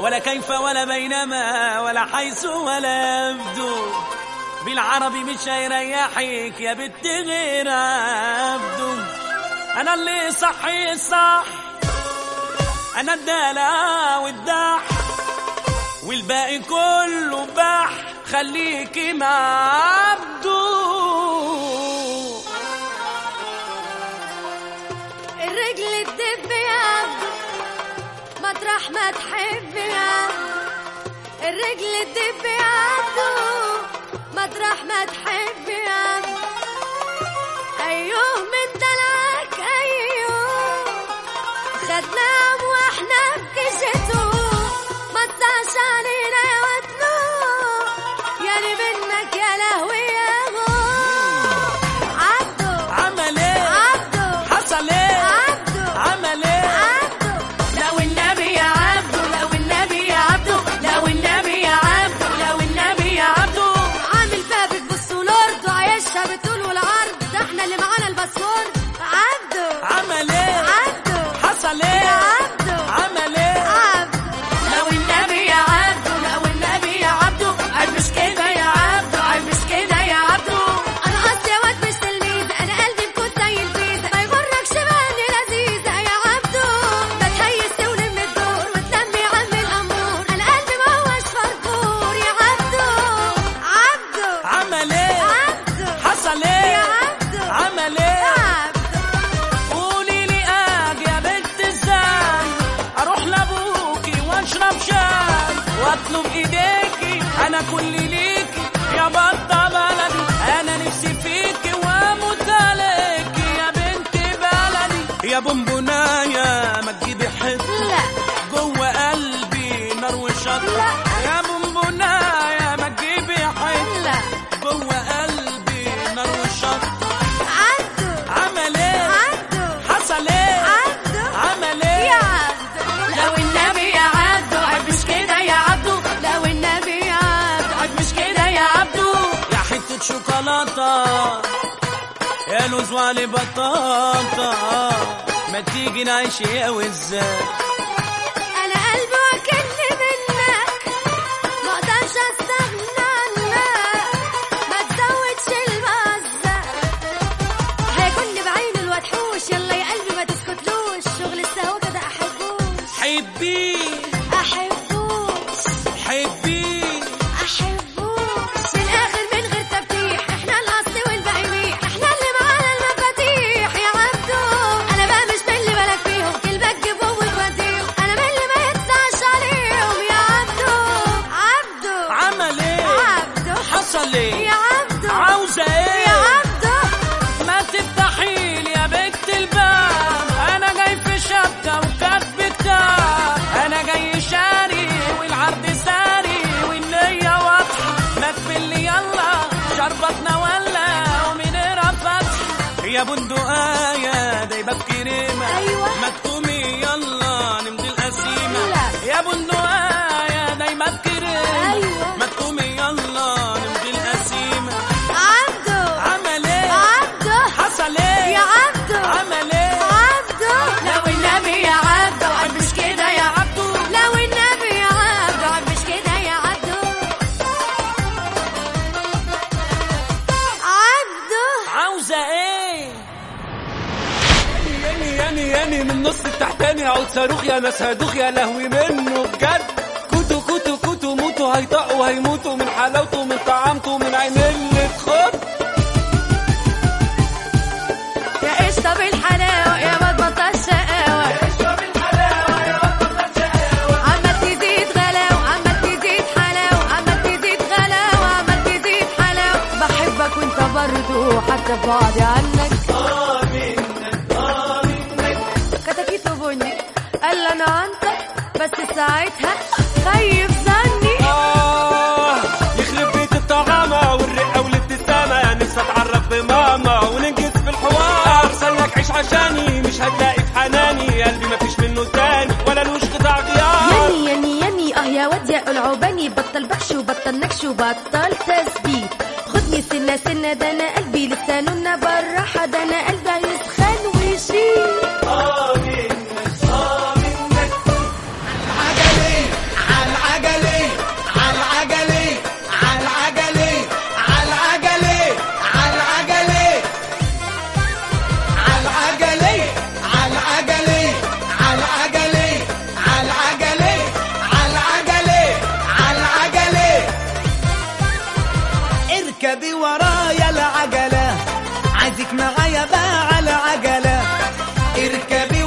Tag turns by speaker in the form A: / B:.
A: ولا كيف ولا بينما ولا حيث ولا يبدو بالعربي مش هيريحك يا بنت غير عبده انا اللي صحي صح انا الدلع والدح والباقي كله بح خليكي مع عبده
B: الرجل تدب يا عبدو مطرح ما تحب يا عبدو الرجل تدب يا عبدو مطرح ما تحب يا عبدو ايوه من دلعك ايوه خدناهم واحنا بكشته ما تطعش علينا يا وطنو يعني منك يا لهوي يا هو عبدو
A: عمل ايه
B: عبدو
A: حصل ايه
B: عبدو
A: عمل ايه
B: عبدو لو النبي يا عبدو لو النبي يا عبدو لو النبي يا عبدو لو النبي يا عبدو عامل فيها بتبص ولورد وعايشها بالطول والعرض ده احنا اللي معانا الباسورد عبدو
A: عمل ايه
B: عبدو
A: حصل
B: يا
A: ايه
B: عبدو
A: عمل ايه
B: عبدو لو النبي يا عبدو لو النبي يا عبدو عيب مش كده يا عبدو عيب مش كده يا عبدو انا اصلي واد مش تلميذ انا قلبي مكون زي الفيزا ما يغركش باني لذيذه يا عبدو ما تهيس ولم الدور وتلمي يا عم الامور انا قلبي ما هوش فرفور يا عبدو عبدو
A: عمل ايه
B: عبدو
A: حصل
B: يا
A: ايه
B: عبدو
A: عمل ايه
B: عبدو
A: قولي لي اجي يا بنت ازاي اروح لابوكي واشرب شاي واطلب ايديكي انا كل ليكي يا بطه بلدي انا نفسي فيكي واموت عليكي يا بنت بلدي يا بونبونايه ما تجيبي حته
B: لا
A: جوه قلبي نار وشط
B: لا.
A: يا بونبونايه ما تجيبي حته
B: لا
A: جوه قلبي نار وشط
B: عبدو
A: عمل ايه
B: عبدو
A: حصل ايه
B: عبدو
A: عمل ايه
B: يا عبدو لو النبي يا عبدو عيب مش كده يا عبدو لو النبي يا عبدو عيب مش كده يا عبدو
A: يا حتة شوكولاتة يا لوز وعلي بطاطا ما تيجي نعيش يا وزاي
B: انا قلبي واكلني منك ما اقدرش استغنى عنك ما تزودش البزة هيكون بعين الوحوش يلا يا قلبي ما تسكتلوش شغل السهوة ده احبوش
A: حبيه
B: احبوش
A: حبيه
B: احبوش من الاخر من غير تفتيح احنا الاصل والباقي ميح احنا اللي معانا المفاتيح يا عبدو انا بقى مش من اللي بالك فيهم كلبك جيبهم وتوديهم انا من اللي ما يتسعش عليهم يا عبدو عبدو
A: عمل ايه
B: عبدو
A: حصل ايه
B: يا عبدو
A: عاوزة ايه
B: يا عبدو
A: ما تفتحي لي يا بنت الباب انا جاي في شبكة وكاتب كتاب انا جاي شاري والعرض ساري والنية واضحة ما تفلي يلا شربتنا ولا ومنيرة فتح يا بندقاية دايبة بكريمة
B: أيوة.
A: ما تقومي يلا نمضي القسيمة
B: لا.
A: يا بندقاية دايبة بكريمة
B: أيوة.
A: ما تقومي يلا نمضي القسيمة
B: عبدو
A: عمل ايه
B: عبدو
A: حصل ايه
B: يا عبدو
A: عمل ايه
B: عبدو لو النبي يا عبدو عيب مش كده يا عبدو لو النبي يا عبدو عيب مش كده يا عبدو عبدو
A: عاوزة ايه
C: ياني ياني ياني من نص التحتاني عود صاروخ يا ناس هدوخ يا لهوي منه بجد كوتو كوتو كوتو موتو هيطقوا هيموتوا من حلاوته من طعامته من عين اللي تخط
B: يا قشطة بالحلاوة يا ما تبطل شقاوة عمال تزيد غلاوة عمال تزيد حلاوة عمال تزيد غلاوة عمال تزيد حلاوة بحبك وانت برضو حتى في بعدي عنك كتاكيت وبني قال لي انا عنتك بس ساعتها خيب ظني
C: آه يخرب بيت الطعامة والرقة والابتسامة يا نفسي اتعرف بماما وننجز في الحوار استناك عيش عشاني مش هتلاقي في حناني قلبي مفيش منه تاني ولا لوش قطع غيار
B: يني يني يني اه يا واد يا العوباني بطل بخش وبطل نكش وبطل تثبيت خدني سنة سنة ده انا قلبي لسه نونة بالراحة ده انا قلبي هيسخن ويشيل
C: آه منك آه منك
D: اركبي ورايا العجلة عايزك معايا بقى على عجلة اركبي